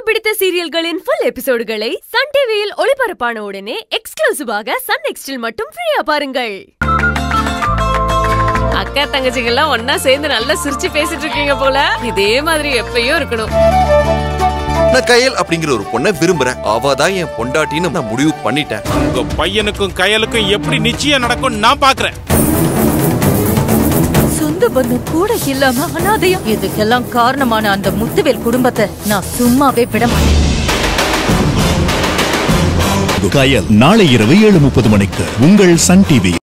பிடித்த சீரியல்களின் full எபிசோடுகளை Sun டிவியில் ஒளிபரப்பான உடனே எக்ஸ்க்ளூசிவாக சன் நெக்ஸ்டில் மட்டும் ஃப்ரீயா பாருங்கள் அக்கா தங்கச்சிங்கெல்லாம் ஒன்னா சேர்ந்து நல்லா சிரிச்சு பேசிட்டு இருக்கீங்க போல இதே மாதிரி எப்பயும் இருக்கணும் நான் கயல் அப்படிங்கிற ஒரு பொண்ணை விரும்புறேன் அவ தான் என் பொண்டாட்டின்னு நான் முடிவு பண்ணிட்டேன் உங்க பையனுக்கும் கயலுக்கும் எப்படி நிச்சயம் நடக்கும் நான் பாக்குறேன் சொந்த பந்தம் கூட இல்லாம அனாதையா இதுக்கெல்லாம் காரணமான அந்த முத்துவேல் குடும்பத்தை நான் சும்மாவே விட மாட்டேன் கயல் நாளை இரவு ஏழு முப்பது மணிக்கு உங்கள் சன் டிவி